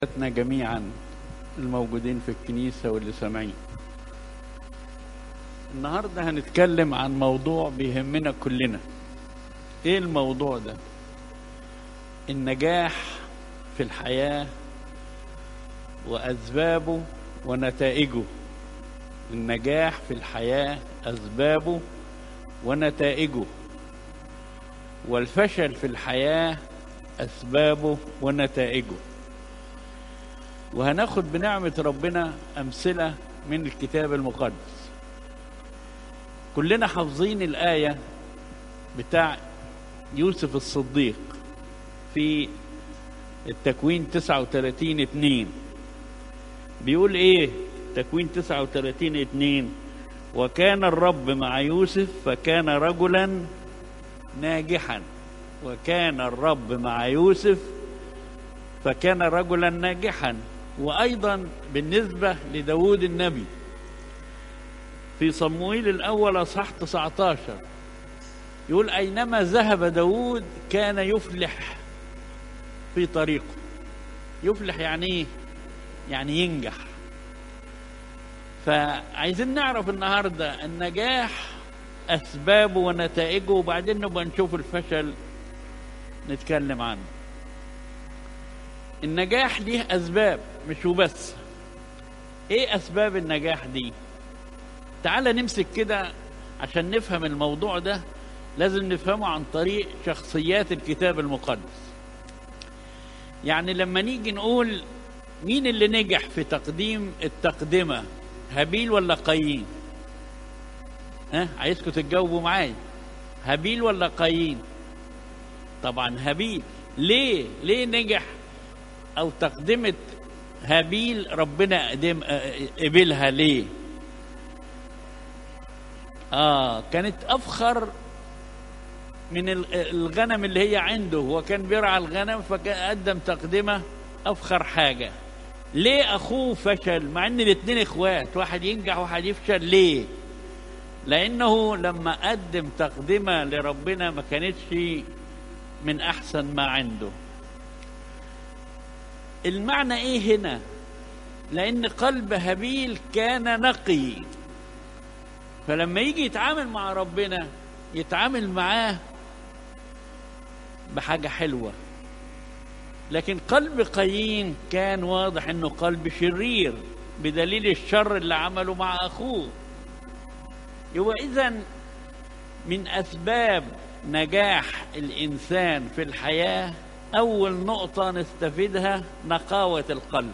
اخواتنا جميعا الموجودين في الكنيسة واللي سامعين النهاردة هنتكلم عن موضوع بيهمنا كلنا ايه الموضوع ده النجاح في الحياة وأسبابه ونتائجه النجاح في الحياة أسبابه ونتائجه والفشل في الحياة أسبابه ونتائجه وهناخد بنعمة ربنا أمثلة من الكتاب المقدس كلنا حافظين الآية بتاع يوسف الصديق في التكوين 39 2 بيقول ايه تكوين 39 2 وكان الرب مع يوسف فكان رجلا ناجحا وكان الرب مع يوسف فكان رجلا ناجحا وايضا بالنسبه لداود النبي في صمويل الاول اصحاح 19 يقول اينما ذهب داود كان يفلح في طريقه يفلح يعني ايه يعني ينجح فعايزين نعرف النهارده النجاح اسبابه ونتائجه وبعدين نبقى نشوف الفشل نتكلم عنه النجاح ليه اسباب مش وبس ايه اسباب النجاح دي تعال نمسك كده عشان نفهم الموضوع ده لازم نفهمه عن طريق شخصيات الكتاب المقدس يعني لما نيجي نقول مين اللي نجح في تقديم التقدمة هابيل ولا قايين ها عايزكم تتجاوبوا معايا هابيل ولا قايين طبعا هابيل ليه ليه نجح او تقدمة هابيل ربنا قدم قبلها ليه اه كانت افخر من الغنم اللي هي عنده هو كان بيرعى الغنم فقدم تقدمة افخر حاجة ليه اخوه فشل مع ان الاتنين اخوات واحد ينجح واحد يفشل ليه لانه لما قدم تقدمة لربنا ما كانتش من احسن ما عنده المعنى ايه هنا لان قلب هابيل كان نقي فلما يجي يتعامل مع ربنا يتعامل معاه بحاجة حلوة لكن قلب قايين كان واضح انه قلب شرير بدليل الشر اللي عمله مع اخوه يبقى اذا من اسباب نجاح الانسان في الحياه اول نقطه نستفيدها نقاوه القلب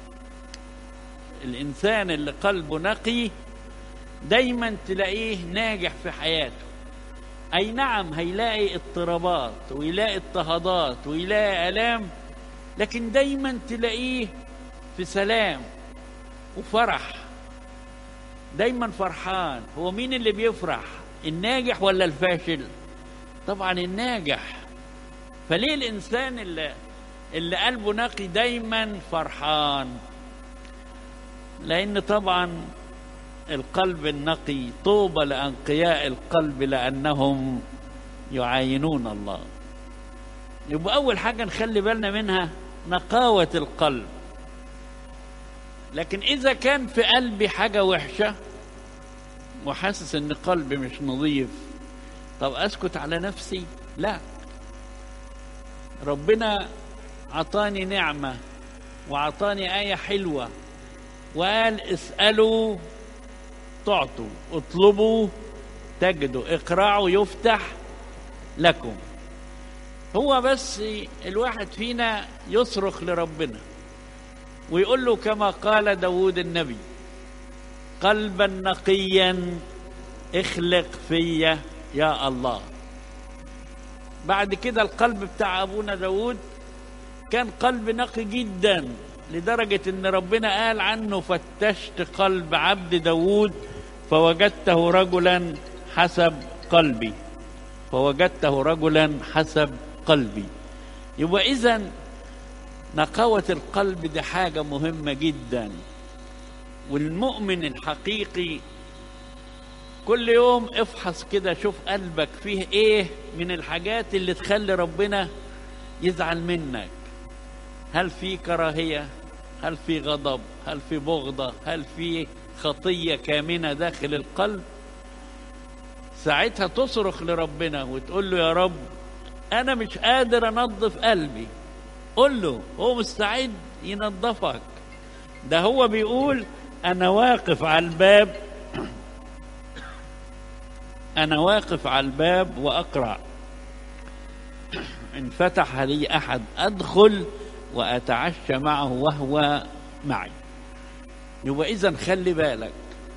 الانسان اللي قلبه نقي دايما تلاقيه ناجح في حياته اي نعم هيلاقي اضطرابات ويلاقي اضطهادات ويلاقي الام لكن دايما تلاقيه في سلام وفرح دايما فرحان هو مين اللي بيفرح الناجح ولا الفاشل طبعا الناجح فليه الانسان اللي اللي قلبه نقي دايما فرحان لان طبعا القلب النقي طوبى لانقياء القلب لانهم يعاينون الله يبقى اول حاجه نخلي بالنا منها نقاوه القلب لكن اذا كان في قلبي حاجه وحشه وحاسس ان قلبي مش نظيف طب اسكت على نفسي لا ربنا عطاني نعمه وعطاني ايه حلوه وقال اسالوا تعطوا اطلبوا تجدوا اقرعوا يفتح لكم هو بس الواحد فينا يصرخ لربنا ويقول له كما قال داود النبي قلبا نقيا اخلق فيا يا الله بعد كده القلب بتاع ابونا داود كان قلب نقي جدا لدرجة ان ربنا قال عنه فتشت قلب عبد داود فوجدته رجلا حسب قلبي فوجدته رجلا حسب قلبي يبقى اذا نقاوة القلب دي حاجة مهمة جدا والمؤمن الحقيقي كل يوم افحص كده شوف قلبك فيه ايه من الحاجات اللي تخلي ربنا يزعل منك هل في كراهية هل في غضب هل في بغضة هل في خطية كامنة داخل القلب ساعتها تصرخ لربنا وتقول له يا رب أنا مش قادر أنظف قلبي قل له هو مستعد ينظفك ده هو بيقول أنا واقف على الباب أنا واقف على الباب وأقرأ إن فتح لي أحد أدخل وأتعشى معه وهو معي يبقى إذا خلي بالك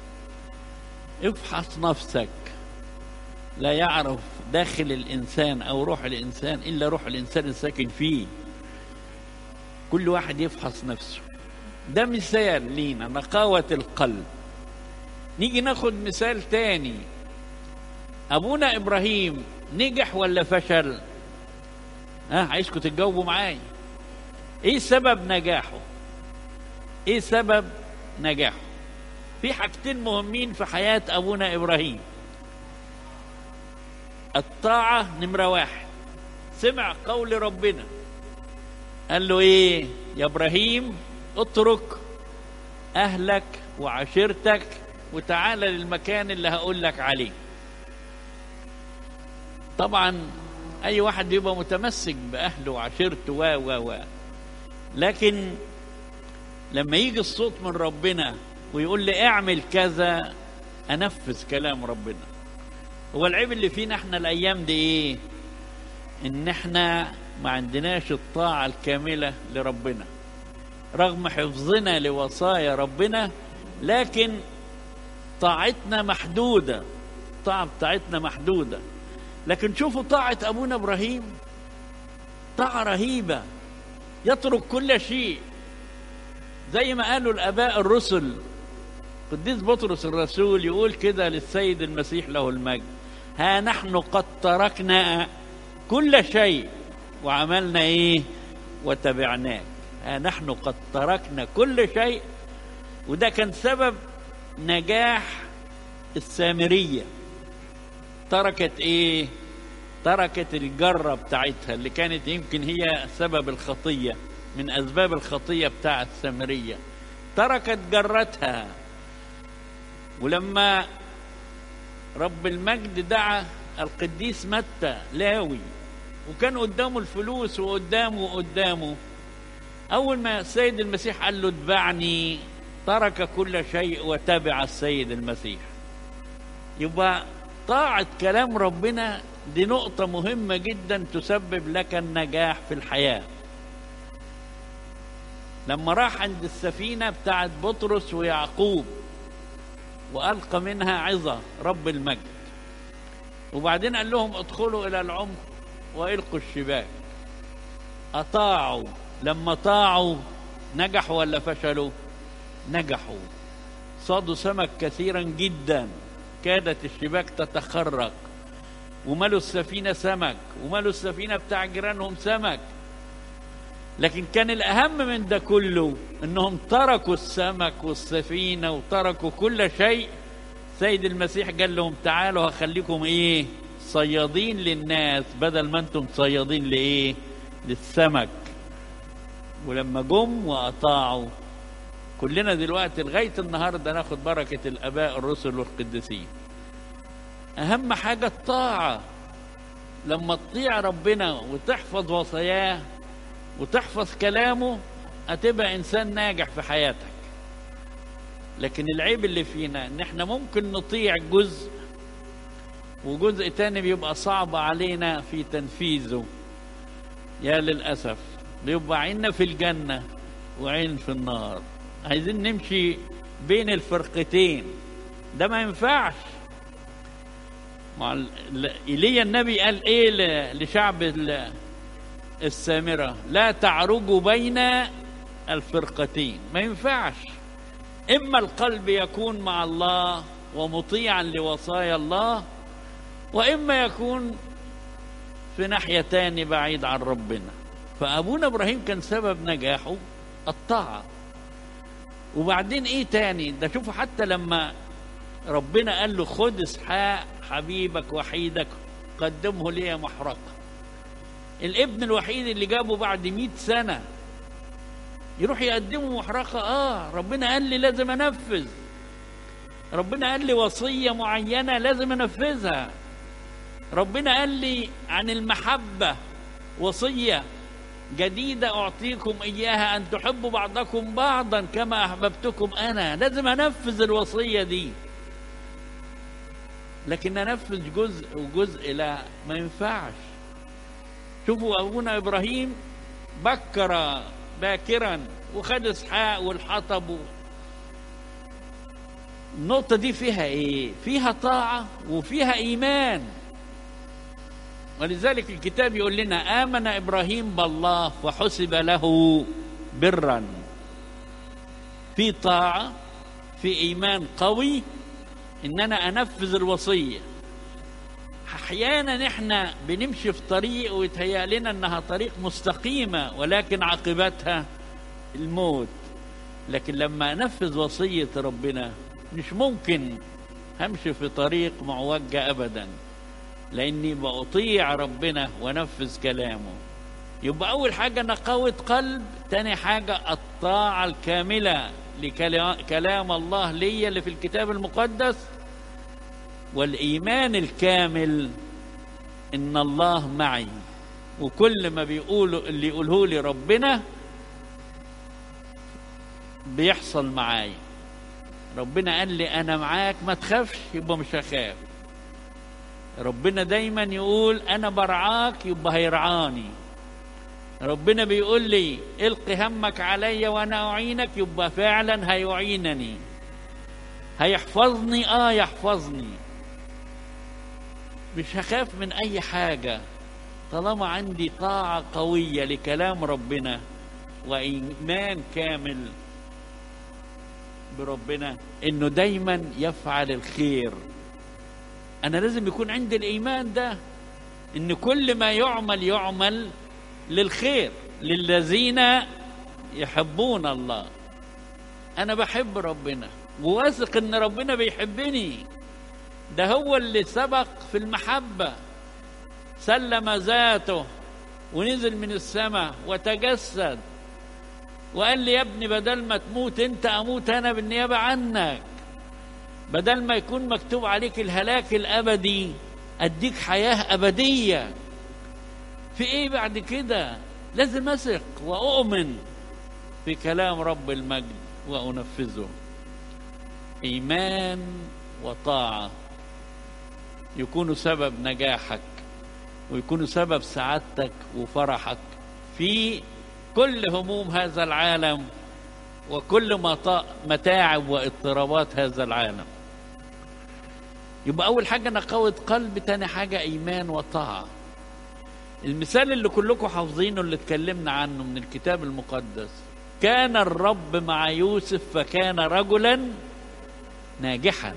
افحص نفسك لا يعرف داخل الإنسان أو روح الإنسان إلا روح الإنسان الساكن فيه كل واحد يفحص نفسه ده مثال لينا نقاوة القلب نيجي ناخد مثال تاني أبونا إبراهيم نجح ولا فشل ها عايزكم تتجاوبوا معايا ايه سبب نجاحه ايه سبب نجاحه في حاجتين مهمين في حياة أبونا إبراهيم الطاعة نمرة واحد سمع قول ربنا قال له ايه يا إبراهيم اترك أهلك وعشيرتك وتعالى للمكان اللي هقول لك عليه طبعا أي واحد بيبقى متمسك بأهله وعشيرته و و و لكن لما يجي الصوت من ربنا ويقول لي اعمل كذا انفذ كلام ربنا هو العيب اللي فينا احنا الايام دي ايه ان احنا ما عندناش الطاعة الكاملة لربنا رغم حفظنا لوصايا ربنا لكن طاعتنا محدودة الطاعة بتاعتنا محدودة لكن شوفوا طاعة أبونا إبراهيم طاعة رهيبة يترك كل شيء زي ما قالوا الآباء الرسل قديس بطرس الرسول يقول كده للسيد المسيح له المجد ها نحن قد تركنا كل شيء وعملنا ايه وتبعناك ها نحن قد تركنا كل شيء وده كان سبب نجاح السامرية تركت ايه تركت الجرة بتاعتها اللي كانت يمكن هي سبب الخطية من أسباب الخطية بتاع السامرية تركت جرتها ولما رب المجد دعا القديس متى لاوي وكان قدامه الفلوس وقدامه وقدامه أول ما السيد المسيح قال له اتبعني ترك كل شيء وتبع السيد المسيح يبقى طاعة كلام ربنا دي نقطة مهمة جدا تسبب لك النجاح في الحياة لما راح عند السفينة بتاعت بطرس ويعقوب وألقى منها عظة رب المجد وبعدين قال لهم ادخلوا إلى العمق وإلقوا الشباك أطاعوا لما طاعوا نجحوا ولا فشلوا نجحوا صادوا سمك كثيرا جدا كادت الشباك تتخرق وملوا السفينة سمك وملوا السفينة بتاع جيرانهم سمك لكن كان الأهم من ده كله إنهم تركوا السمك والسفينة وتركوا كل شيء سيد المسيح قال لهم تعالوا هخليكم إيه صيادين للناس بدل ما أنتم صيادين لإيه للسمك ولما جم وأطاعوا كلنا دلوقتي لغاية النهاردة ناخد بركة الآباء الرسل والقديسين أهم حاجة الطاعة لما تطيع ربنا وتحفظ وصاياه وتحفظ كلامه هتبقى إنسان ناجح في حياتك لكن العيب اللي فينا إن إحنا ممكن نطيع جزء وجزء تاني بيبقى صعب علينا في تنفيذه يا للأسف بيبقى عيننا في الجنة وعين في النار عايزين نمشي بين الفرقتين ده ما ينفعش مع ايليا النبي قال ايه لشعب السامره لا تعرجوا بين الفرقتين ما ينفعش اما القلب يكون مع الله ومطيعا لوصايا الله واما يكون في ناحيه تاني بعيد عن ربنا فابونا ابراهيم كان سبب نجاحه الطاعه وبعدين ايه تاني ده شوفوا حتى لما ربنا قال له خد اسحاق حبيبك وحيدك قدمه لي محرقة الابن الوحيد اللي جابه بعد مئة سنة يروح يقدموا محرقة اه ربنا قال لي لازم انفذ ربنا قال لي وصية معينة لازم انفذها ربنا قال لي عن المحبة وصية جديدة أعطيكم إياها أن تحبوا بعضكم بعضا كما أحببتكم أنا لازم أنفذ الوصية دي لكن أنفذ جزء وجزء لا ما ينفعش شوفوا أبونا إبراهيم بكر باكرا وخد إسحاق والحطب النقطة دي فيها إيه؟ فيها طاعة وفيها إيمان ولذلك الكتاب يقول لنا آمن إبراهيم بالله وحسب له برا في طاعة في إيمان قوي إن أنا أنفذ الوصية أحيانا إحنا بنمشي في طريق ويتهيأ لنا إنها طريق مستقيمة ولكن عاقبتها الموت لكن لما أنفذ وصية ربنا مش ممكن همشي في طريق معوجة أبداً لاني بأطيع ربنا وانفذ كلامه يبقى اول حاجه نقاوه قلب تاني حاجه الطاعه الكامله لكلام الله لي اللي في الكتاب المقدس والايمان الكامل ان الله معي وكل ما بيقولوا اللي يقوله لي ربنا بيحصل معايا ربنا قال لي انا معاك ما تخافش يبقى مش هخاف ربنا دايما يقول انا برعاك يبقى هيرعاني ربنا بيقول لي القي همك عليا وانا اعينك يبقى فعلا هيعينني هيحفظني اه يحفظني مش هخاف من اي حاجه طالما عندي طاعه قويه لكلام ربنا وايمان كامل بربنا انه دايما يفعل الخير انا لازم يكون عندي الايمان ده ان كل ما يعمل يعمل للخير للذين يحبون الله انا بحب ربنا وواثق ان ربنا بيحبني ده هو اللي سبق في المحبه سلم ذاته ونزل من السماء وتجسد وقال لي يا ابني بدل ما تموت انت اموت انا بالنيابه عنك بدل ما يكون مكتوب عليك الهلاك الابدي اديك حياه ابديه في ايه بعد كده لازم اثق واؤمن في كلام رب المجد وانفذه ايمان وطاعه يكونوا سبب نجاحك ويكونوا سبب سعادتك وفرحك في كل هموم هذا العالم وكل متاعب واضطرابات هذا العالم يبقى أول حاجة نقاوة قلب تاني حاجة إيمان وطاعة المثال اللي كلكم حافظينه اللي اتكلمنا عنه من الكتاب المقدس كان الرب مع يوسف فكان رجلا ناجحا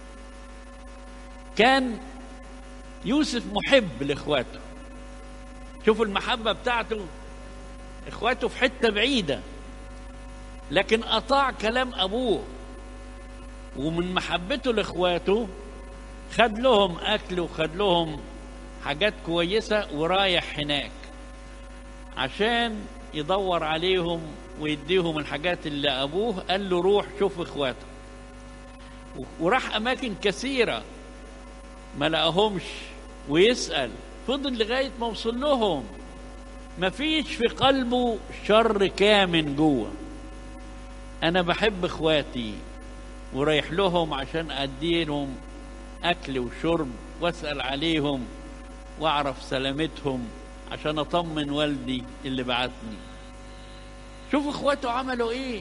كان يوسف محب لاخواته شوفوا المحبة بتاعته اخواته في حتة بعيدة لكن أطاع كلام أبوه ومن محبته لاخواته خد لهم اكل وخد لهم حاجات كويسه ورايح هناك عشان يدور عليهم ويديهم الحاجات اللي ابوه قال له روح شوف اخواته وراح اماكن كثيره ما لقاهمش ويسال فضل لغايه ما وصل لهم ما فيش في قلبه شر كامن جوه انا بحب اخواتي ورايح لهم عشان اديلهم اكل وشرب واسال عليهم واعرف سلامتهم عشان اطمن والدي اللي بعتني شوف اخواته عملوا ايه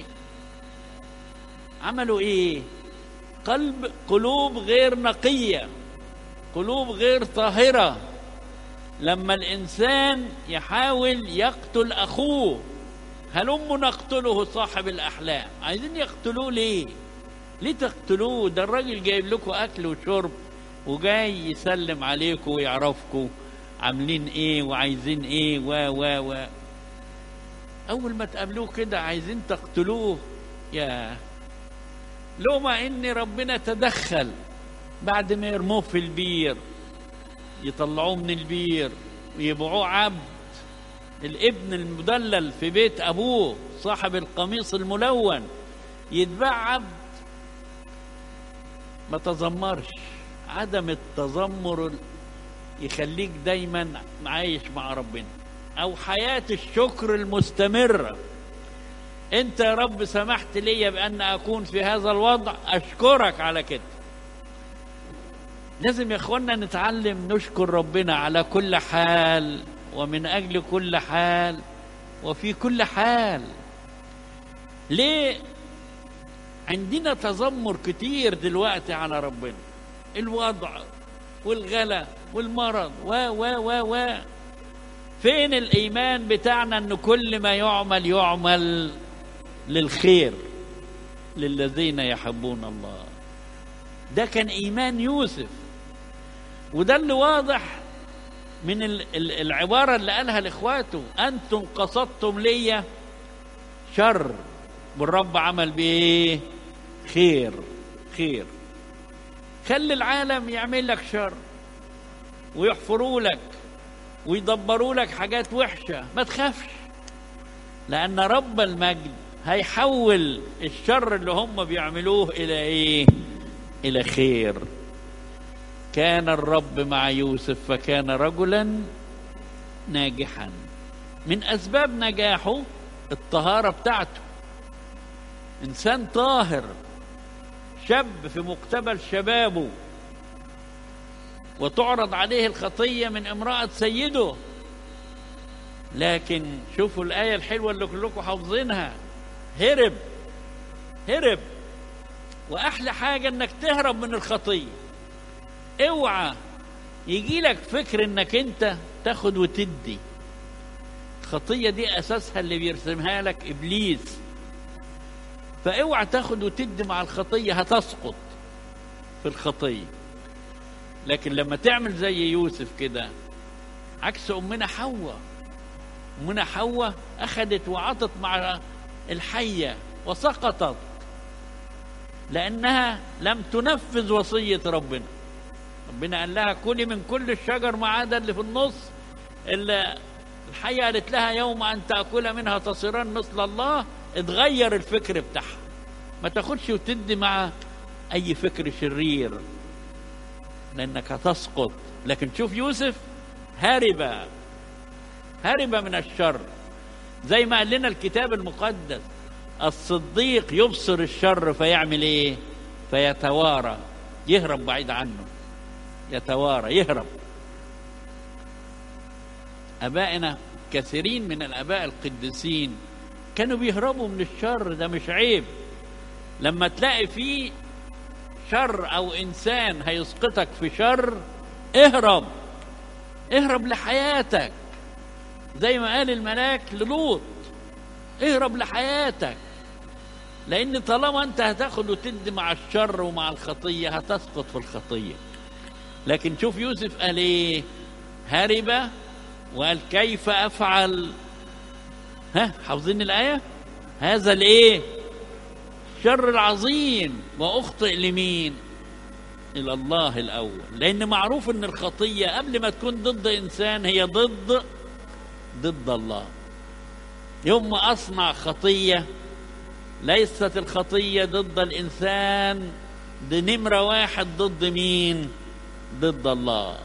عملوا ايه قلب قلوب غير نقيه قلوب غير طاهره لما الانسان يحاول يقتل اخوه هلم نقتله صاحب الاحلام عايزين يقتلوه ليه ليه تقتلوه ده الراجل جايب لكم اكل وشرب وجاي يسلم عليكم ويعرفكم عاملين ايه وعايزين ايه و و و اول ما تقابلوه كده عايزين تقتلوه يا لو ما ان ربنا تدخل بعد ما يرموه في البير يطلعوه من البير ويبيعوه عبد الابن المدلل في بيت ابوه صاحب القميص الملون يتباع عبد ما تذمرش عدم التذمر يخليك دايما عايش مع ربنا او حياه الشكر المستمره انت يا رب سمحت لي بان اكون في هذا الوضع اشكرك على كده لازم يا اخوانا نتعلم نشكر ربنا على كل حال ومن اجل كل حال وفي كل حال ليه عندنا تذمر كتير دلوقتي على ربنا الوضع والغلا والمرض و و و و فين الايمان بتاعنا ان كل ما يعمل يعمل للخير للذين يحبون الله ده كان ايمان يوسف وده اللي واضح من العباره اللي قالها لاخواته انتم قصدتم لي شر والرب عمل بايه خير خير خلي العالم يعمل لك شر ويحفروا لك ويدبروا لك حاجات وحشه ما تخافش لان رب المجد هيحول الشر اللي هم بيعملوه الى ايه الى خير كان الرب مع يوسف فكان رجلا ناجحا من اسباب نجاحه الطهاره بتاعته انسان طاهر شاب في مقتبل شبابه وتعرض عليه الخطيه من امراه سيده لكن شوفوا الايه الحلوه اللي كلكم حافظينها هرب هرب واحلى حاجه انك تهرب من الخطيه اوعى يجي لك فكر انك انت تاخد وتدي الخطيه دي اساسها اللي بيرسمها لك ابليس فاوعى تاخد وتدي مع الخطيه هتسقط في الخطيه لكن لما تعمل زي يوسف كده عكس امنا حواء امنا حواء اخذت وعطت مع الحيه وسقطت لانها لم تنفذ وصيه ربنا ربنا قال لها كلي من كل الشجر ما عدا اللي في النص اللي الحيه قالت لها يوم ان تاكل منها تصيران مثل الله اتغير الفكر بتاعها ما تاخدش وتدي مع اي فكر شرير لانك هتسقط لكن شوف يوسف هرب هرب من الشر زي ما قال لنا الكتاب المقدس الصديق يبصر الشر فيعمل ايه فيتوارى يهرب بعيد عنه يتوارى يهرب ابائنا كثيرين من الاباء القديسين كانوا بيهربوا من الشر ده مش عيب لما تلاقي فيه شر او انسان هيسقطك في شر اهرب اهرب لحياتك زي ما قال الملاك للوط اهرب لحياتك لان طالما انت هتاخد وتدي مع الشر ومع الخطيه هتسقط في الخطيه لكن شوف يوسف قال ايه هرب وقال كيف افعل ها حافظين الايه هذا الايه الشر العظيم واخطئ لمين الى الله الاول لان معروف ان الخطيه قبل ما تكون ضد انسان هي ضد ضد الله يوم ما اصنع خطيه ليست الخطيه ضد الانسان دي نمره واحد ضد مين ضد الله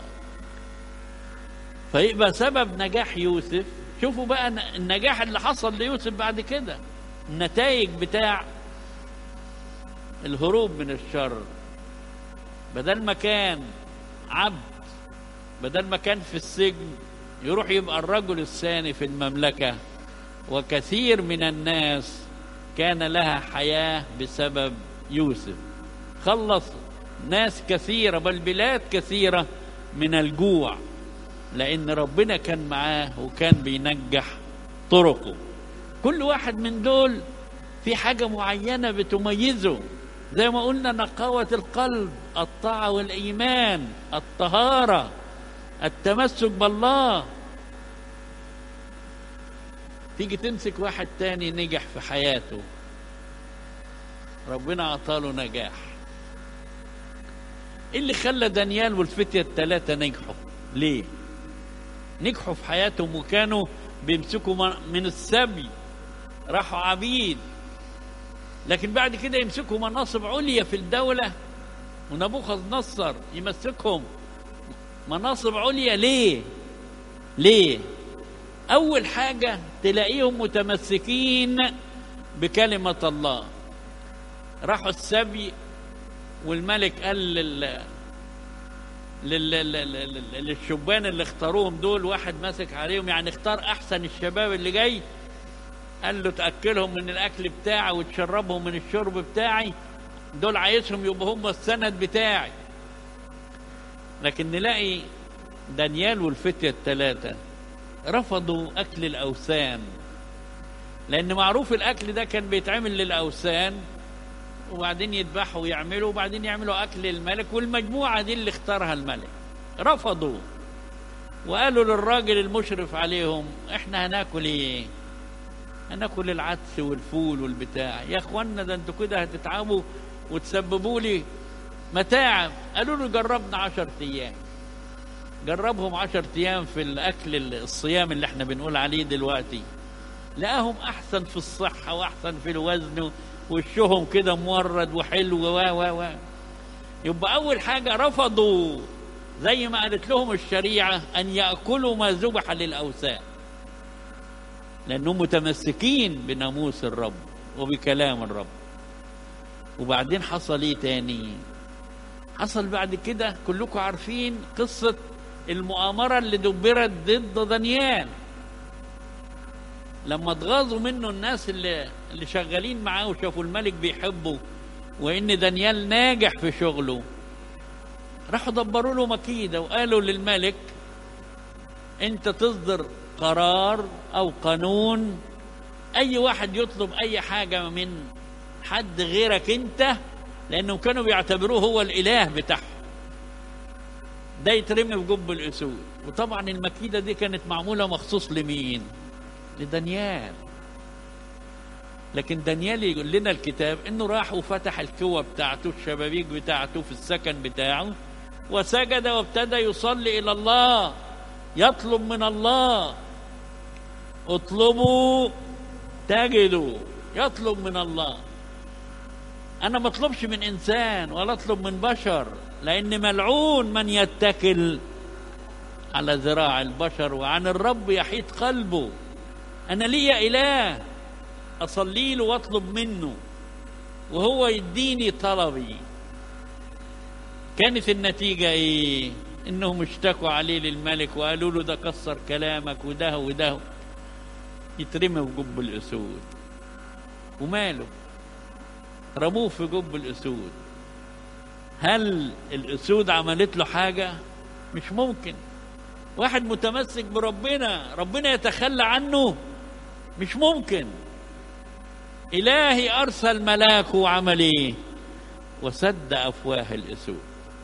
فيبقى سبب نجاح يوسف شوفوا بقى النجاح اللي حصل ليوسف بعد كده النتائج بتاع الهروب من الشر بدل ما كان عبد بدل ما كان في السجن يروح يبقى الرجل الثاني في المملكة وكثير من الناس كان لها حياة بسبب يوسف خلص ناس كثيرة بل بلاد كثيرة من الجوع لأن ربنا كان معاه وكان بينجح طرقه كل واحد من دول في حاجة معينة بتميزه زي ما قلنا نقاوة القلب الطاعة والإيمان الطهارة التمسك بالله تيجي تمسك واحد تاني نجح في حياته ربنا عطاله نجاح ايه اللي خلى دانيال والفتية الثلاثة نجحوا ليه نجحوا في حياتهم وكانوا بيمسكوا من- من السبي راحوا عبيد لكن بعد كده يمسكوا مناصب عليا في الدولة ونبوخذ نصر يمسكهم مناصب عليا ليه ليه أول حاجة تلاقيهم متمسكين بكلمة الله راحوا السبي والملك قال لل... لل... لل... لل... للشبان اللي اختاروهم دول واحد ماسك عليهم يعني اختار احسن الشباب اللي جاي قال له تاكلهم من الاكل بتاعي وتشربهم من الشرب بتاعي دول عايزهم يبقوا هم السند بتاعي لكن نلاقي دانيال والفتية الثلاثة رفضوا أكل الأوثان لأن معروف الأكل ده كان بيتعمل للأوثان وبعدين يذبحوا ويعملوا وبعدين يعملوا أكل الملك والمجموعة دي اللي اختارها الملك رفضوا وقالوا للراجل المشرف عليهم احنا هناكل ايه هناكل العدس والفول والبتاع يا اخوانا ده انتوا كده هتتعبوا وتسببوا لي متاعب قالوا له جربنا عشر ايام جربهم عشر ايام في الاكل الصيام اللي احنا بنقول عليه دلوقتي لقاهم احسن في الصحه واحسن في الوزن وشهم كده مورد وحلو و و و يبقى اول حاجه رفضوا زي ما قالت لهم الشريعه ان ياكلوا ما ذبح للاوثان لانهم متمسكين بناموس الرب وبكلام الرب وبعدين حصل ايه تاني حصل بعد كده كلكم عارفين قصه المؤامره اللي دبرت ضد دانيال لما اتغاظوا منه الناس اللي اللي شغالين معاه وشافوا الملك بيحبه وان دانيال ناجح في شغله راحوا دبروا له مكيده وقالوا للملك انت تصدر قرار او قانون اي واحد يطلب اي حاجه من حد غيرك انت لانهم كانوا بيعتبروه هو الاله بتاعهم ده يترمي في جب الاسود وطبعا المكيده دي كانت معموله مخصوص لمين لدانيال لكن دانيال يقول لنا الكتاب انه راح وفتح الكوة بتاعته الشبابيك بتاعته في السكن بتاعه وسجد وابتدى يصلي الى الله يطلب من الله اطلبوا تجدوا يطلب من الله انا ما اطلبش من انسان ولا اطلب من بشر لان ملعون من يتكل على ذراع البشر وعن الرب يحيط قلبه انا ليا اله اصلي له واطلب منه وهو يديني طلبي كانت النتيجه ايه انهم اشتكوا عليه للملك وقالوا له ده كسر كلامك وده وده يترمي في جب الاسود وماله رموه في جب الاسود هل الاسود عملت له حاجه مش ممكن واحد متمسك بربنا ربنا يتخلى عنه مش ممكن إلهي أرسل ملاكه وعمل إيه وسد أفواه الأسود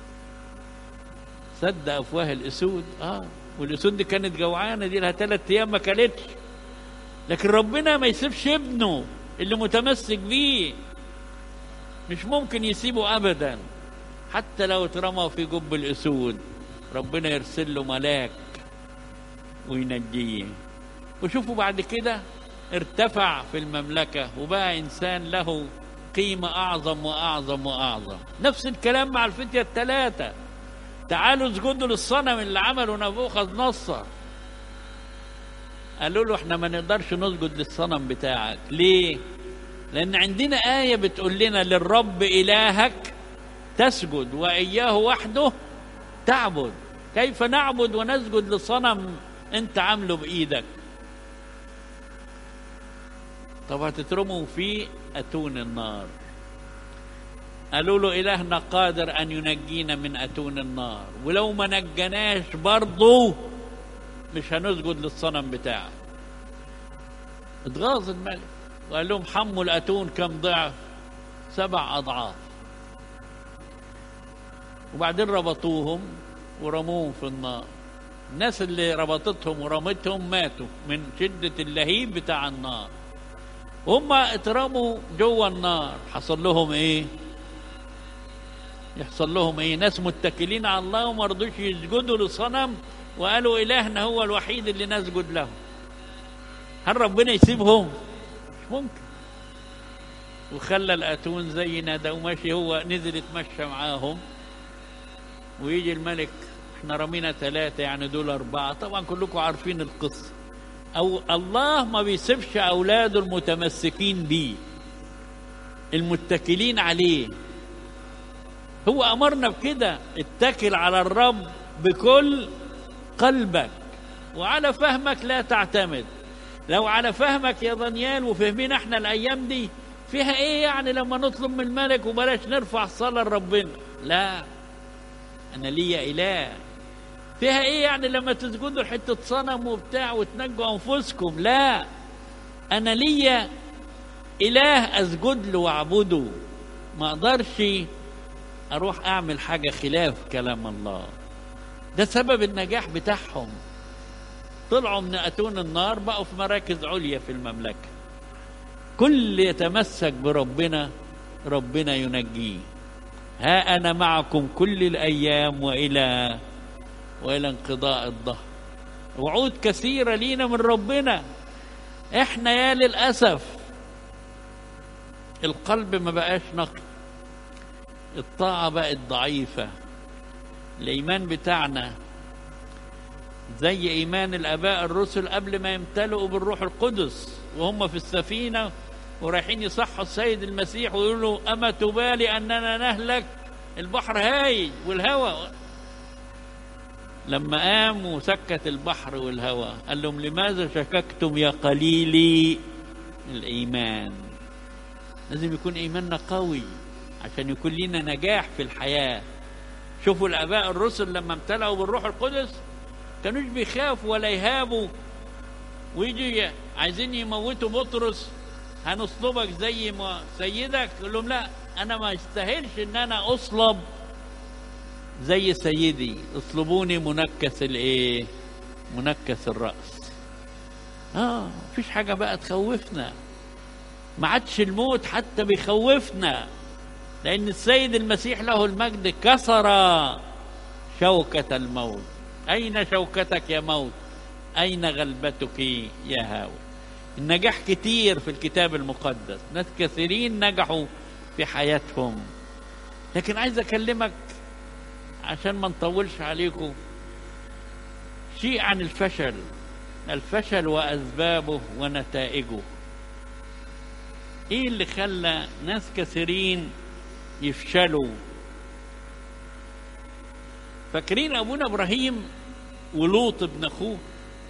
سد أفواه الأسود آه والأسود دي كانت جوعانة دي لها ثلاث أيام ما كلتش لكن ربنا ما يسيبش ابنه اللي متمسك بيه مش ممكن يسيبه أبدا حتى لو اترمى في جب الأسود ربنا يرسل له ملاك وينجيه وشوفوا بعد كده ارتفع في المملكة وبقى إنسان له قيمة أعظم وأعظم وأعظم نفس الكلام مع الفتية الثلاثة تعالوا اسجدوا للصنم اللي عمله نبوخذ نصر قالوا له احنا ما نقدرش نسجد للصنم بتاعك ليه لأن عندنا آية بتقول لنا للرب إلهك تسجد وإياه وحده تعبد كيف نعبد ونسجد لصنم انت عامله بايدك طب هتترموا في اتون النار قالوا له الهنا قادر ان ينجينا من اتون النار ولو ما نجناش برضه مش هنسجد للصنم بتاعك اتغاظ الملك وقال لهم حموا الاتون كم ضعف سبع اضعاف وبعدين ربطوهم ورموهم في النار الناس اللي ربطتهم ورمتهم ماتوا من شدة اللهيب بتاع النار هم اترموا جوه النار حصل لهم ايه يحصل لهم ايه ناس متكلين على الله وما رضوش يسجدوا لصنم وقالوا الهنا هو الوحيد اللي نسجد له هل ربنا يسيبهم مش ممكن وخلى الاتون زينا ده وماشي هو نزل يتمشى معاهم ويجي الملك احنا رمينا ثلاثة يعني دول أربعة طبعا كلكم عارفين القصة أو الله ما بيسيبش أولاده المتمسكين بيه المتكلين عليه هو أمرنا بكده اتكل على الرب بكل قلبك وعلى فهمك لا تعتمد لو على فهمك يا دانيال وفهمين احنا الأيام دي فيها ايه يعني لما نطلب من الملك وبلاش نرفع الصلاة لربنا لا أنا ليا إله فيها ايه يعني لما تسجدوا لحته صنم وبتاع وتنجوا انفسكم لا انا ليا اله اسجد له واعبده ما اقدرش اروح اعمل حاجه خلاف كلام الله ده سبب النجاح بتاعهم طلعوا من اتون النار بقوا في مراكز عليا في المملكه كل يتمسك بربنا ربنا ينجيه ها انا معكم كل الايام والى والى انقضاء الظهر وعود كثيره لينا من ربنا احنا يا للاسف القلب ما بقاش نقي الطاعه بقت ضعيفه الايمان بتاعنا زي ايمان الاباء الرسل قبل ما يمتلئوا بالروح القدس وهم في السفينه ورايحين يصحوا السيد المسيح ويقولوا له اما تبالي اننا نهلك البحر هايج والهواء لما قام وسكت البحر والهواء قال لهم لماذا شككتم يا قليلي الايمان لازم يكون ايماننا قوي عشان يكون لنا نجاح في الحياه شوفوا الاباء الرسل لما امتلأوا بالروح القدس كانوش بيخافوا ولا يهابوا ويجي عايزين يموتوا بطرس هنصلبك زي ما سيدك يقول لهم لا انا ما استاهلش ان انا اصلب زي سيدي اطلبوني منكس الايه منكس الراس اه مفيش حاجه بقى تخوفنا ما عادش الموت حتى بيخوفنا لان السيد المسيح له المجد كسر شوكه الموت اين شوكتك يا موت اين غلبتك يا هاوي النجاح كتير في الكتاب المقدس ناس كثيرين نجحوا في حياتهم لكن عايز اكلمك عشان ما نطولش عليكم شيء عن الفشل الفشل واسبابه ونتائجه ايه اللي خلى ناس كثيرين يفشلوا فاكرين ابونا ابراهيم ولوط ابن اخوه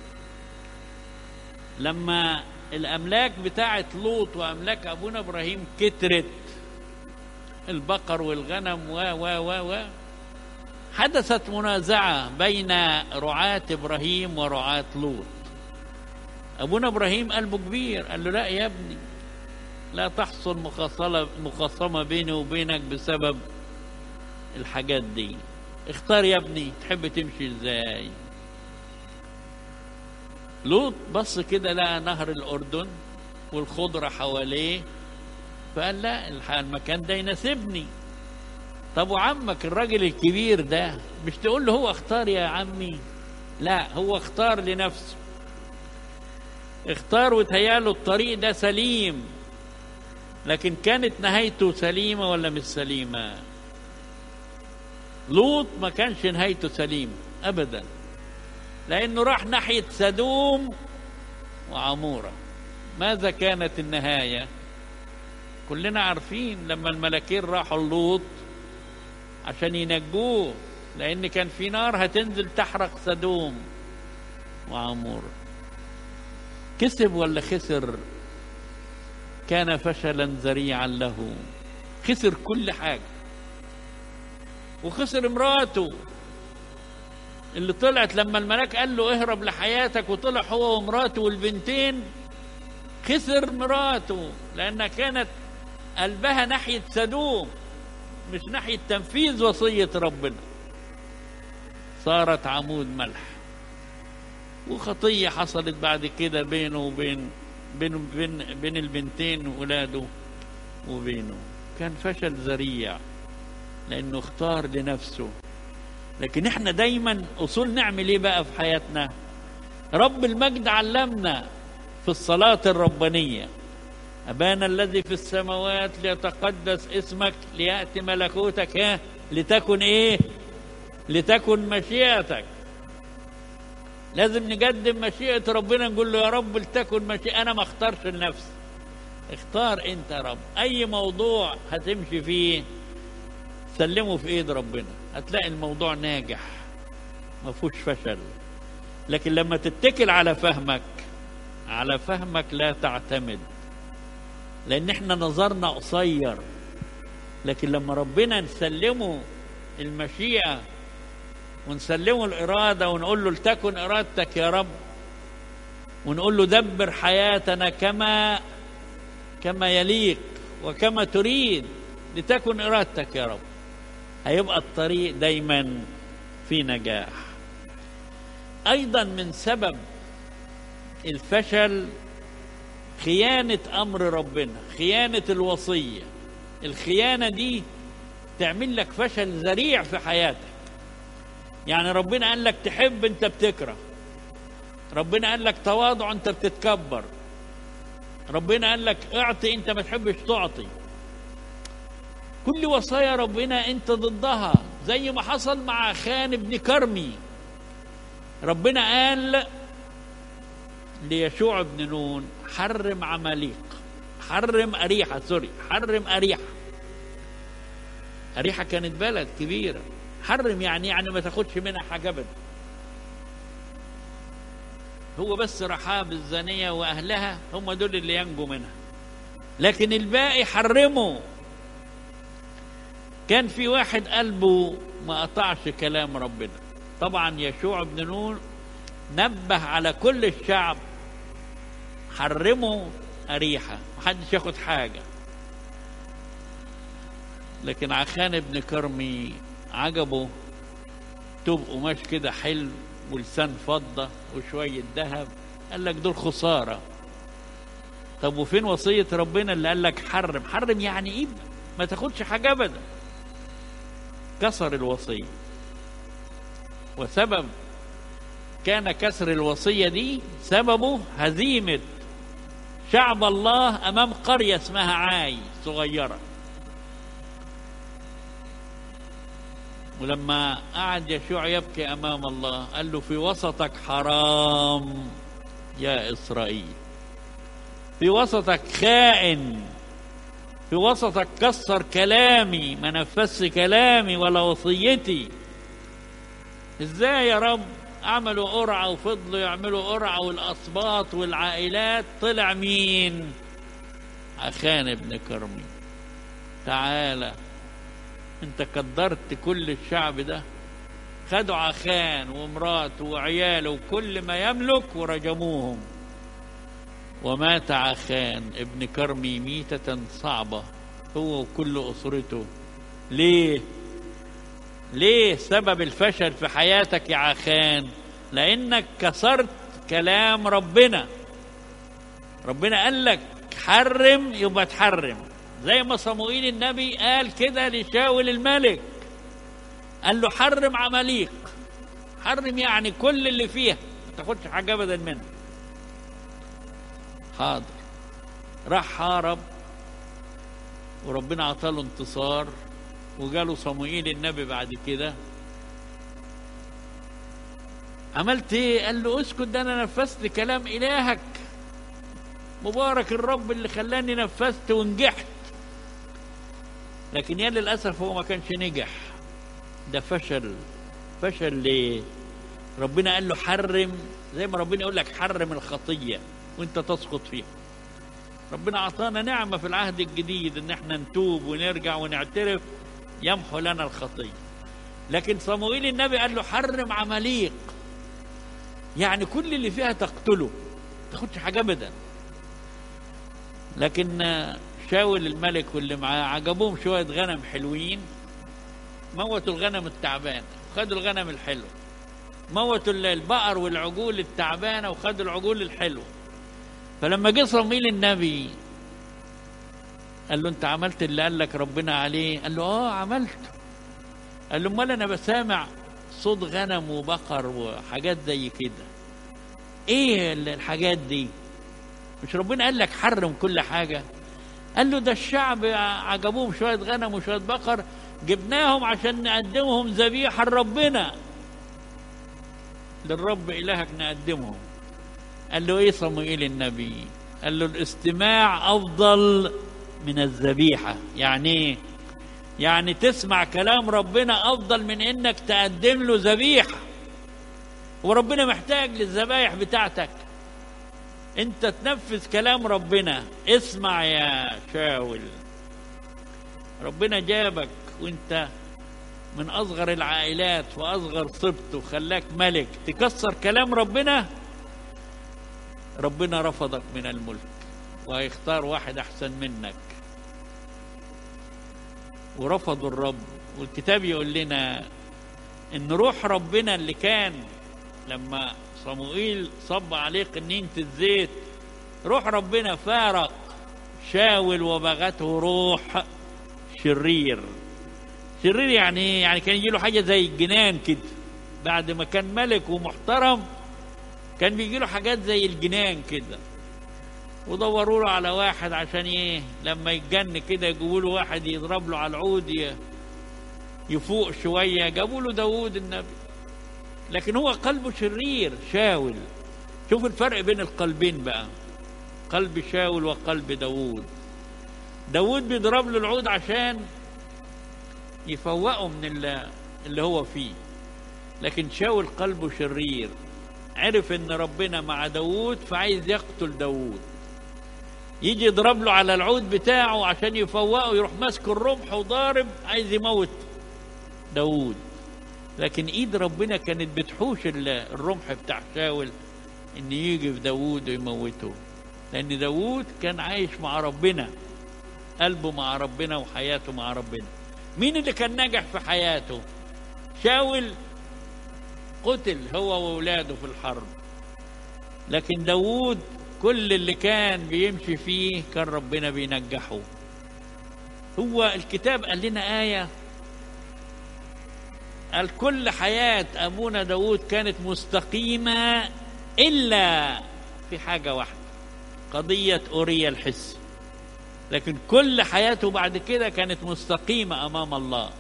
لما الاملاك بتاعه لوط واملاك ابونا ابراهيم كترت البقر والغنم و و و و حدثت منازعة بين رعاة إبراهيم ورعاة لوط أبونا إبراهيم قلبه كبير قال له لا يا ابني لا تحصل مخاصمة مخاصمة بيني وبينك بسبب الحاجات دي اختار يا ابني تحب تمشي ازاي لوط بص كده لقى نهر الأردن والخضرة حواليه فقال لا المكان ده يناسبني طب وعمك الراجل الكبير ده مش تقول له هو اختار يا عمي لا هو اختار لنفسه اختار وتهياله الطريق ده سليم لكن كانت نهايته سليمة ولا مش سليمة لوط ما كانش نهايته سليمة أبدا لأنه راح ناحية سدوم وعمورة ماذا كانت النهاية كلنا عارفين لما الملاكين راحوا لوط عشان ينجوه لأن كان في نار هتنزل تحرق سدوم وعمورة كسب ولا خسر كان فشلا ذريعا له خسر كل حاجة وخسر امراته اللي طلعت لما الملاك قال له اهرب لحياتك وطلع هو ومراته والبنتين خسر مراته لأنها كانت قلبها ناحية سدوم مش ناحية تنفيذ وصية ربنا صارت عمود ملح وخطية حصلت بعد كده بينه وبين بين بين بين البنتين وولاده وبينه كان فشل ذريع لانه اختار لنفسه لكن احنا دايما اصول نعمل ايه بقى في حياتنا رب المجد علمنا في الصلاة الربانية أبانا الذي في السماوات ليتقدس اسمك ليأتي ملكوتك ها لتكن إيه لتكن مشيئتك لازم نقدم مشيئة ربنا نقول له يا رب لتكن مشيئة أنا ما اختارش لنفسي اختار أنت يا رب أي موضوع هتمشي فيه سلمه في إيد ربنا هتلاقي الموضوع ناجح ما فيهوش فشل لكن لما تتكل على فهمك على فهمك لا تعتمد لان احنا نظرنا قصير لكن لما ربنا نسلمه المشيئه ونسلمه الاراده ونقول له لتكن ارادتك يا رب ونقول له دبر حياتنا كما كما يليق وكما تريد لتكن ارادتك يا رب هيبقى الطريق دايما في نجاح ايضا من سبب الفشل خيانه امر ربنا خيانه الوصيه الخيانه دي تعمل لك فشل ذريع في حياتك يعني ربنا قال لك تحب انت بتكره ربنا قال لك تواضع انت بتتكبر ربنا قال لك اعطي انت ما تحبش تعطي كل وصايا ربنا انت ضدها زي ما حصل مع خان ابن كرمي ربنا قال ليشوع بن نون حرم عماليق حرم أريحة سوري حرم أريحة أريحة كانت بلد كبيرة حرم يعني يعني ما تاخدش منها حاجة أبدا هو بس رحاب الزانية وأهلها هم دول اللي ينجوا منها لكن الباقي حرموا كان في واحد قلبه ما قطعش كلام ربنا طبعا يشوع بن نون نبه على كل الشعب حرموا أريحة محدش ياخد حاجة لكن عخان ابن كرمي عجبه توب قماش كده حلو ولسان فضة وشوية ذهب قال لك دول خسارة طب وفين وصية ربنا اللي قال لك حرم حرم يعني ايه ما تاخدش حاجة أبدا كسر الوصية وسبب كان كسر الوصية دي سببه هزيمة شعب الله أمام قرية اسمها عاي صغيرة ولما قعد يشوع يبكي أمام الله قال له في وسطك حرام يا إسرائيل في وسطك خائن في وسطك كسر كلامي ما نفذش كلامي ولا وصيتي ازاي يا رب عملوا قرعة وفضلوا يعملوا قرعة والأسباط والعائلات طلع مين عخان ابن كرمي تعالى انت قدرت كل الشعب ده خدوا عخان ومراته وعياله وكل ما يملك ورجموهم ومات عخان ابن كرمي ميتة صعبة هو وكل أسرته ليه ليه سبب الفشل في حياتك يا عخان لانك كسرت كلام ربنا ربنا قال لك حرم يبقى تحرم زي ما صموئيل النبي قال كده لشاول الملك قال له حرم عماليق حرم يعني كل اللي فيها ما تاخدش حاجه ابدا منها حاضر راح حارب وربنا عطاله انتصار وجاله صموئيل النبي بعد كده عملت ايه قال له اسكت ده انا نفذت كلام الهك مبارك الرب اللي خلاني نفذت ونجحت لكن يا للاسف هو ما كانش نجح ده فشل فشل ليه ربنا قال له حرم زي ما ربنا يقول لك حرم الخطيه وانت تسقط فيها ربنا اعطانا نعمه في العهد الجديد ان احنا نتوب ونرجع ونعترف يمحو لنا الخطيه لكن صموئيل النبي قال له حرم عماليق يعني كل اللي فيها تقتله تاخدش حاجه ابدا لكن شاول الملك واللي معاه عجبوهم شويه غنم حلوين موتوا الغنم التعبان خدوا الغنم الحلو موتوا البقر والعجول التعبانه وخدوا العجول الحلوه فلما جه صموئيل النبي قال له انت عملت اللي قال لك ربنا عليه قال له اه عملت قال له امال انا بسامع صوت غنم وبقر وحاجات زي كده ايه الحاجات دي مش ربنا قال لك حرم كل حاجة قال له ده الشعب عجبوهم شوية غنم وشوية بقر جبناهم عشان نقدمهم ذبيحة لربنا للرب إلهك نقدمهم قال له إيه صموئيل النبي قال له الاستماع أفضل من الذبيحة يعني إيه يعني تسمع كلام ربنا أفضل من إنك تقدم له ذبيحة وربنا محتاج للذبايح بتاعتك انت تنفذ كلام ربنا اسمع يا شاول ربنا جابك وانت من اصغر العائلات واصغر سبط وخلاك ملك تكسر كلام ربنا ربنا رفضك من الملك وهيختار واحد احسن منك ورفضوا الرب والكتاب يقول لنا ان روح ربنا اللي كان لما صموئيل صب عليه قنينة الزيت روح ربنا فارق شاول وبغته روح شرير شرير يعني ايه؟ يعني كان يجي له حاجه زي الجنان كده بعد ما كان ملك ومحترم كان بيجي له حاجات زي الجنان كده ودوروا له على واحد عشان ايه لما يتجن كده يجيبوا له واحد يضرب له على العود ي- يفوق شويه جابوا له داوود النبي لكن هو قلبه شرير شاول شوف الفرق بين القلبين بقى قلب شاول وقلب داوود داوود بيضرب له العود عشان يفوقه من اللي, اللي هو فيه لكن شاول قلبه شرير عرف ان ربنا مع داوود فعايز يقتل داوود يجي يضرب له على العود بتاعه عشان يفوقه يروح ماسك الرمح وضارب عايز يموت داوود لكن ايد ربنا كانت بتحوش ال- الرمح بتاع شاول ان يجي في داوود ويموته لان داوود كان عايش مع ربنا قلبه مع ربنا وحياته مع ربنا مين اللي كان ناجح في حياته شاول قتل هو وولاده في الحرب لكن داوود كل اللي كان بيمشي فيه كان ربنا بينجحه هو الكتاب قال لنا آية قال كل حياة أبونا داود كانت مستقيمة إلا في حاجة واحدة قضية أوريا الحس لكن كل حياته بعد كده كانت مستقيمة أمام الله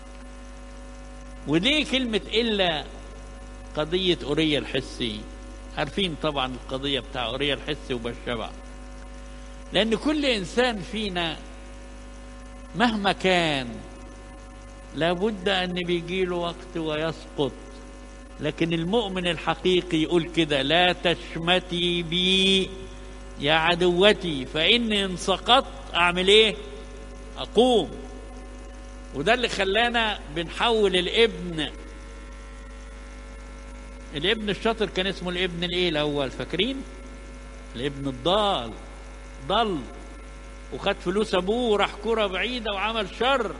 وليه كلمة إلا قضية أوريا الحسي عارفين طبعا القضية بتاع أوريا الحسي وبالشبع لأن كل إنسان فينا مهما كان لابد أن بيجيله وقت ويسقط لكن المؤمن الحقيقي يقول كده لا تشمتي بي يا عدوتي فإني إن سقطت أعمل إيه أقوم وده اللي خلانا بنحول الابن الابن الشاطر كان اسمه الابن الايه الاول فاكرين الابن الضال ضل وخد فلوس ابوه وراح كرة بعيدة وعمل شر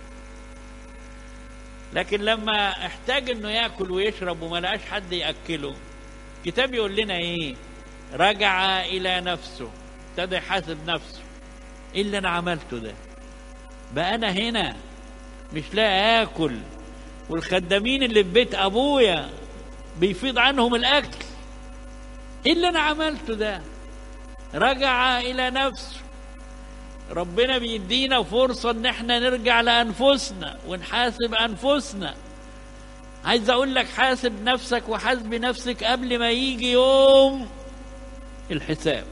لكن لما احتاج انه ياكل ويشرب وما لقاش حد ياكله الكتاب يقول لنا ايه رجع الى نفسه ابتدى يحاسب نفسه ايه اللي انا عملته ده بقى انا هنا مش لاقي اكل والخدامين اللي في بيت ابويا بيفيض عنهم الاكل ايه اللي انا عملته ده رجع الى نفسه ربنا بيدينا فرصة ان احنا نرجع لانفسنا ونحاسب انفسنا عايز اقول لك حاسب نفسك وحاسب نفسك قبل ما يجي يوم الحساب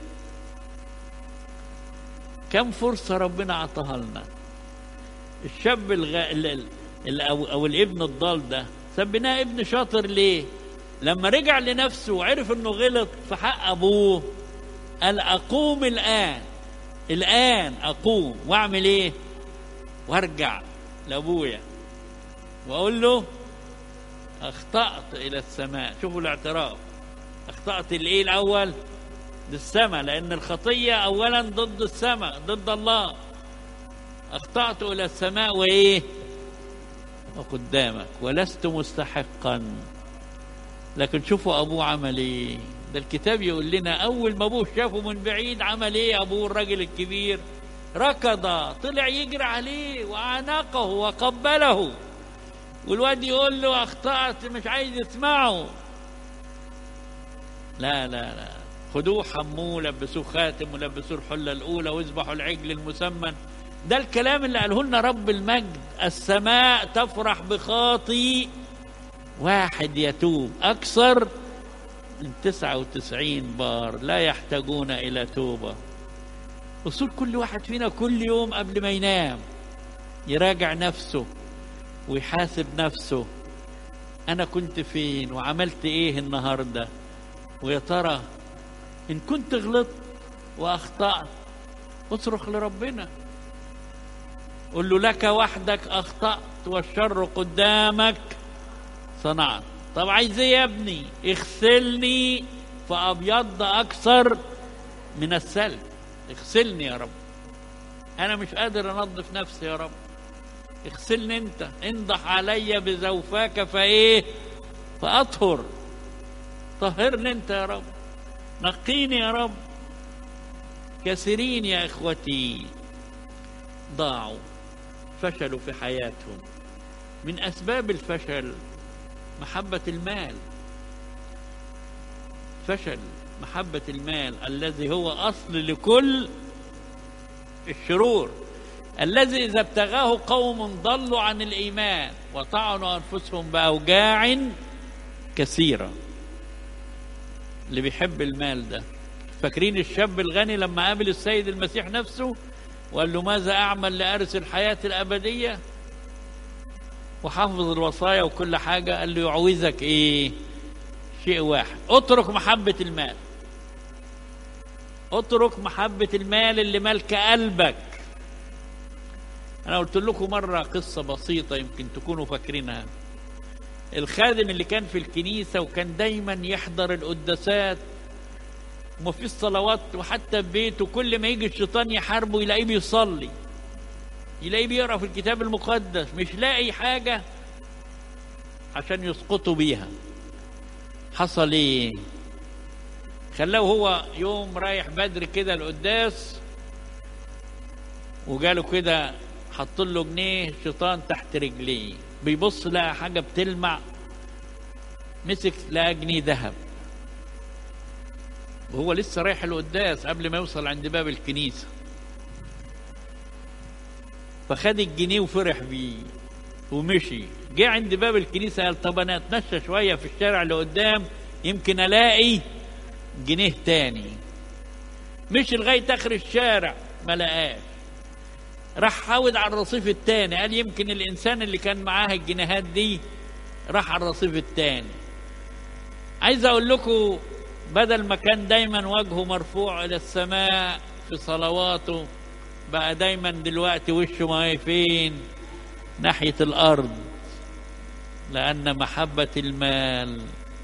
كم فرصة ربنا عطاها لنا الشاب الغ... ال... ال... أو... او الابن الضال ده سميناه ابن شاطر ليه لما رجع لنفسه وعرف انه غلط في حق ابوه قال اقوم الان الان اقوم واعمل ايه وارجع لابويا واقول له اخطات الى السماء شوفوا الاعتراف اخطات الايه الاول للسماء لان الخطيه اولا ضد السماء ضد الله اخطات الى السماء وايه وقدامك ولست مستحقا لكن شوفوا ابوه عمل ايه ده الكتاب يقول لنا اول ما ابوه شافه من بعيد عمل ايه ابوه الراجل الكبير ركض طلع يجري عليه وعانقه وقبله والواد يقول له اخطات مش عايز يسمعه لا لا لا خدوه حموه لبسوه خاتم ولبسوه الحلة الأولى واذبحوا العجل المسمن ده الكلام اللي قاله لنا رب المجد السماء تفرح بخاطي واحد يتوب أكثر من تسعة وتسعين بار لا يحتاجون إلى توبة أصول كل واحد فينا كل يوم قبل ما ينام يراجع نفسه ويحاسب نفسه أنا كنت فين وعملت إيه النهاردة ويا ترى إن كنت غلطت وأخطأت اصرخ لربنا قل له لك وحدك أخطأت والشر قدامك صنعت طب عايز ايه يا ابني اغسلني فابيض اكثر من السلب اغسلني يا رب انا مش قادر انظف نفسي يا رب اغسلني انت انضح علي بزوفاك فايه فاطهر طهرني انت يا رب نقيني يا رب كثيرين يا اخوتي ضاعوا فشلوا في حياتهم من اسباب الفشل محبة المال فشل محبة المال الذي هو أصل لكل الشرور الذي إذا ابتغاه قوم ضلوا عن الإيمان وطعنوا أنفسهم بأوجاع كثيرة اللي بيحب المال ده فاكرين الشاب الغني لما قابل السيد المسيح نفسه وقال له ماذا أعمل لأرث الحياة الأبدية وحافظ الوصايا وكل حاجة قال له يعوزك ايه شيء واحد اترك محبة المال اترك محبة المال اللي ملك قلبك انا قلت لكم مرة قصة بسيطة يمكن تكونوا فاكرينها الخادم اللي كان في الكنيسة وكان دايما يحضر القداسات وما فيش صلوات وحتى في بيته كل ما يجي الشيطان يحاربه يلاقيه بيصلي يلاقيه بيقرا في الكتاب المقدس مش لاقي حاجه عشان يسقطوا بيها حصل ايه خلاه هو يوم رايح بدري كده القداس وجاله كده حط له جنيه الشيطان تحت رجليه بيبص لقى حاجه بتلمع مسك لقى جنيه ذهب وهو لسه رايح القداس قبل ما يوصل عند باب الكنيسه فخد الجنيه وفرح بيه ومشي جه عند باب الكنيسة قال طب أنا أتمشى شوية في الشارع اللي قدام يمكن ألاقي جنيه تاني مشي لغاية آخر الشارع ما لقاش راح حاود على الرصيف التاني قال يمكن الإنسان اللي كان معاه الجنيهات دي راح على الرصيف التاني عايز أقول لكم بدل ما كان دايما وجهه مرفوع إلى السماء في صلواته بقى دايما دلوقتي وشه ما فين ناحية الأرض لأن محبة المال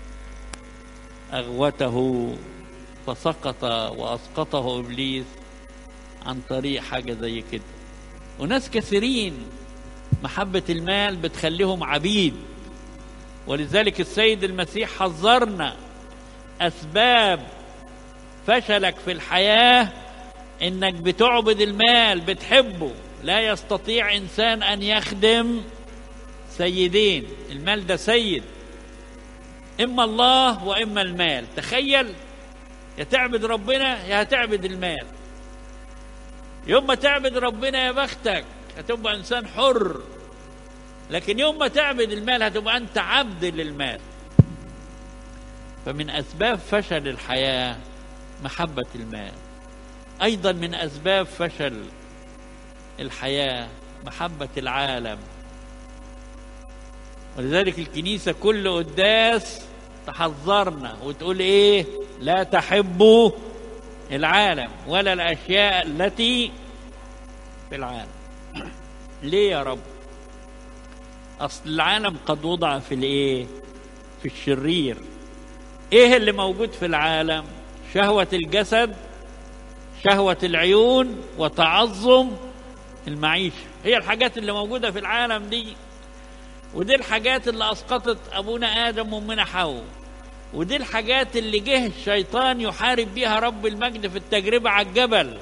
أغوته فسقط وأسقطه إبليس عن طريق حاجة زي كده وناس كثيرين محبة المال بتخليهم عبيد ولذلك السيد المسيح حذرنا أسباب فشلك في الحياة انك بتعبد المال بتحبه لا يستطيع انسان ان يخدم سيدين المال ده سيد اما الله واما المال تخيل يا تعبد ربنا يا هتعبد المال يوم ما تعبد ربنا يا بختك هتبقى انسان حر لكن يوم ما تعبد المال هتبقى انت عبد للمال فمن اسباب فشل الحياه محبه المال ايضا من اسباب فشل الحياه محبه العالم ولذلك الكنيسه كل قداس تحذرنا وتقول ايه لا تحبوا العالم ولا الاشياء التي في العالم ليه يا رب اصل العالم قد وضع في الايه في الشرير ايه اللي موجود في العالم شهوه الجسد شهوة العيون وتعظم المعيشة هي الحاجات اللي موجودة في العالم دي ودي الحاجات اللي أسقطت أبونا آدم وأمنا حواء ودي الحاجات اللي جه الشيطان يحارب بيها رب المجد في التجربة على الجبل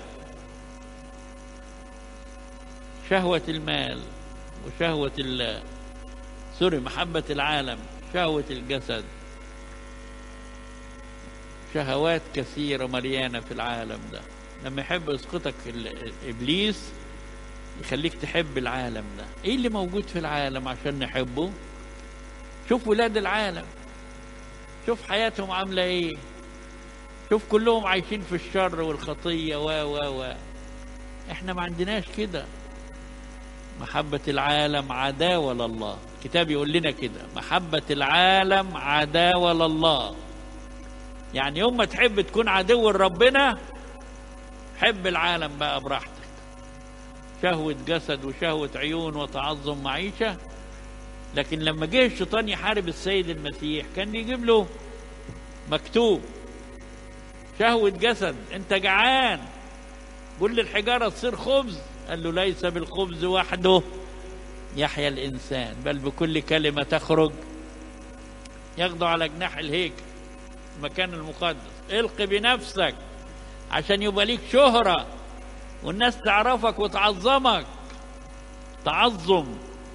شهوة المال وشهوة ال سوري محبة العالم شهوة الجسد شهوات كثيرة مليانة في العالم ده لما يحب يسقطك إبليس يخليك تحب العالم ده ايه اللي موجود في العالم عشان نحبه شوف ولاد العالم شوف حياتهم عاملة ايه شوف كلهم عايشين في الشر والخطية و و و احنا ما عندناش كده محبة العالم عداوة لله الكتاب يقول لنا كده محبة العالم عداوة لله يعني يوم ما تحب تكون عدو لربنا حب العالم بقى براحتك شهوة جسد وشهوة عيون وتعظم معيشة لكن لما جه الشيطان يحارب السيد المسيح كان يجيب له مكتوب شهوة جسد انت جعان قول للحجارة تصير خبز قال له ليس بالخبز وحده يحيا الإنسان بل بكل كلمة تخرج ياخده على جناح الهيكل المكان المقدس القي بنفسك عشان يبقى ليك شهرة والناس تعرفك وتعظمك تعظم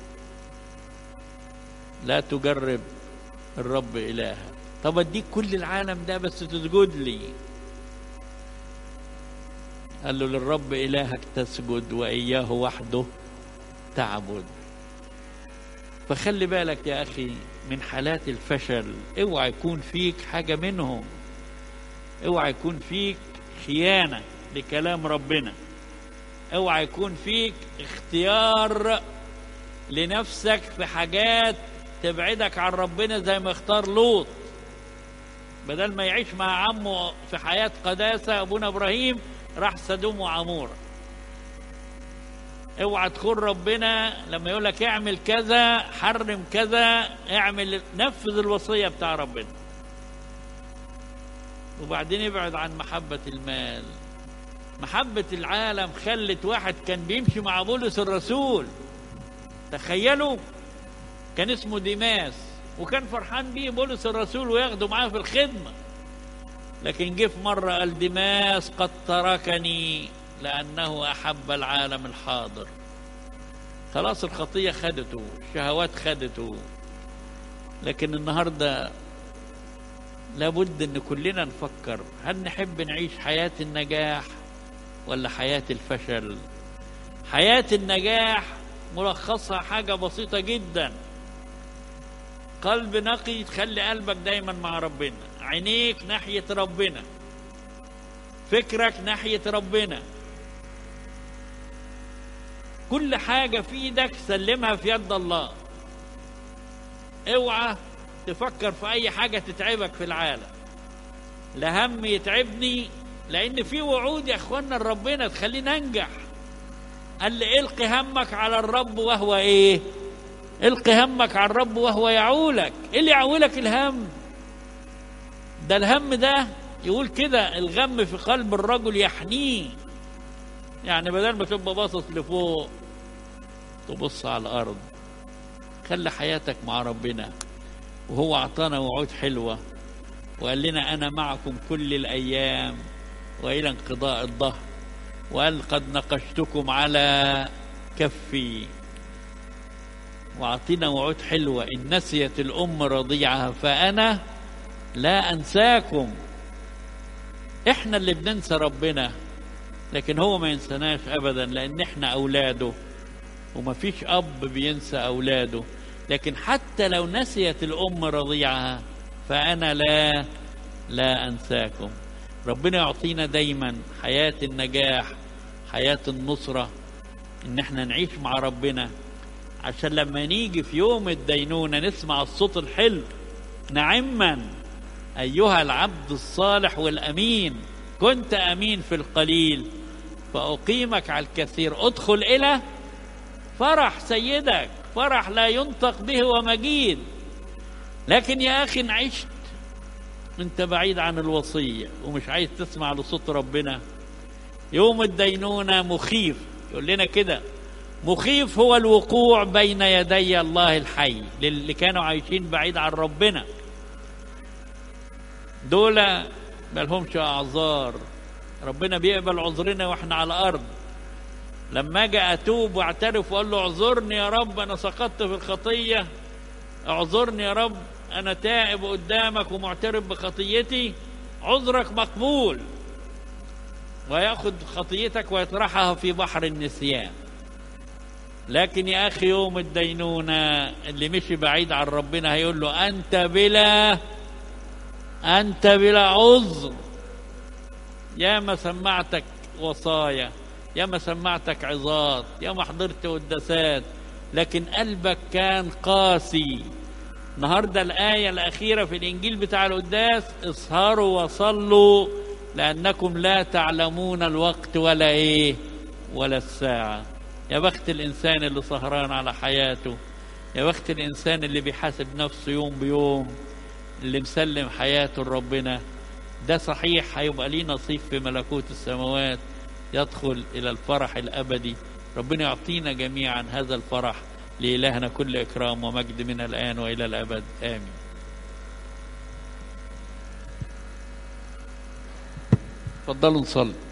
لا تجرب الرب إلهك طب اديك كل العالم ده بس تسجد لي قال له للرب إلهك تسجد وإياه وحده تعبد فخلي بالك يا أخي من حالات الفشل اوعى يكون فيك حاجة منهم اوعى يكون فيك خيانة لكلام ربنا اوعى يكون فيك اختيار لنفسك في حاجات تبعدك عن ربنا زي ما اختار لوط بدل ما يعيش مع عمه في حياة قداسة أبونا إبراهيم راح سدوم وعمورة اوعى تخون ربنا لما يقول لك اعمل كذا حرم كذا اعمل نفذ الوصية بتاع ربنا وبعدين ابعد عن محبة المال محبة العالم خلت واحد كان بيمشي مع بولس الرسول تخيلوا كان اسمه ديماس وكان فرحان بيه بولس الرسول وياخده معاه في الخدمة لكن جه في مرة قال ديماس قد تركني لأنه أحب العالم الحاضر خلاص الخطية خدته الشهوات خدته لكن النهاردة لابد ان كلنا نفكر هل نحب نعيش حياة النجاح ولا حياة الفشل حياة النجاح ملخصها حاجة بسيطة جدا قلب نقي تخلي قلبك دايما مع ربنا عينيك ناحية ربنا فكرك ناحية ربنا كل حاجة في ايدك سلمها في يد الله اوعى تفكر في اي حاجة تتعبك في العالم لا هم يتعبني لان في وعود يا اخوانا ربنا تخليني انجح قال لي القي همك على الرب وهو ايه القي همك على الرب وهو يعولك ايه اللي يعولك الهم ده الهم ده يقول كده الغم في قلب الرجل يحنيه يعني بدل ما تبقى باصص لفوق تبص على الارض خلي حياتك مع ربنا وهو اعطانا وعود حلوه وقال لنا انا معكم كل الايام والى انقضاء الظهر وقال قد نقشتكم على كفي واعطينا وعود حلوه ان نسيت الام رضيعها فانا لا انساكم احنا اللي بننسى ربنا لكن هو ما ينسناش ابدا لان احنا اولاده وما فيش اب بينسى اولاده لكن حتى لو نسيت الام رضيعها فانا لا لا انساكم ربنا يعطينا دايما حياه النجاح حياه النصره ان احنا نعيش مع ربنا عشان لما نيجي في يوم الدينونه نسمع الصوت الحلو نعما ايها العبد الصالح والامين كنت امين في القليل فاقيمك على الكثير ادخل الى فرح سيدك فرح لا ينطق به ومجيد لكن يا اخي ان عشت انت بعيد عن الوصيه ومش عايز تسمع لصوت ربنا يوم الدينونه مخيف يقول لنا كده مخيف هو الوقوع بين يدي الله الحي للي كانوا عايشين بعيد عن ربنا دول مالهمش اعذار ربنا بيقبل عذرنا واحنا على الارض لما اجي اتوب واعترف واقول له اعذرني يا رب انا سقطت في الخطيه اعذرني يا رب انا تائب قدامك ومعترف بخطيتي عذرك مقبول وياخذ خطيتك ويطرحها في بحر النسيان لكن يا اخي يوم الدينونه اللي مشي بعيد عن ربنا هيقول له انت بلا انت بلا عذر يا ما سمعتك وصايا يا ما سمعتك عظات يا ما حضرت قداسات لكن قلبك كان قاسي النهارده الآية الأخيرة في الإنجيل بتاع القداس اسهروا وصلوا لأنكم لا تعلمون الوقت ولا إيه ولا الساعة يا بخت الإنسان اللي سهران على حياته يا بخت الإنسان اللي بيحاسب نفسه يوم بيوم اللي مسلم حياته لربنا ده صحيح هيبقى ليه نصيب في ملكوت السماوات يدخل إلى الفرح الأبدي ربنا يعطينا جميعا هذا الفرح لإلهنا كل إكرام ومجد من الآن وإلى الأبد آمين تفضلوا نصلي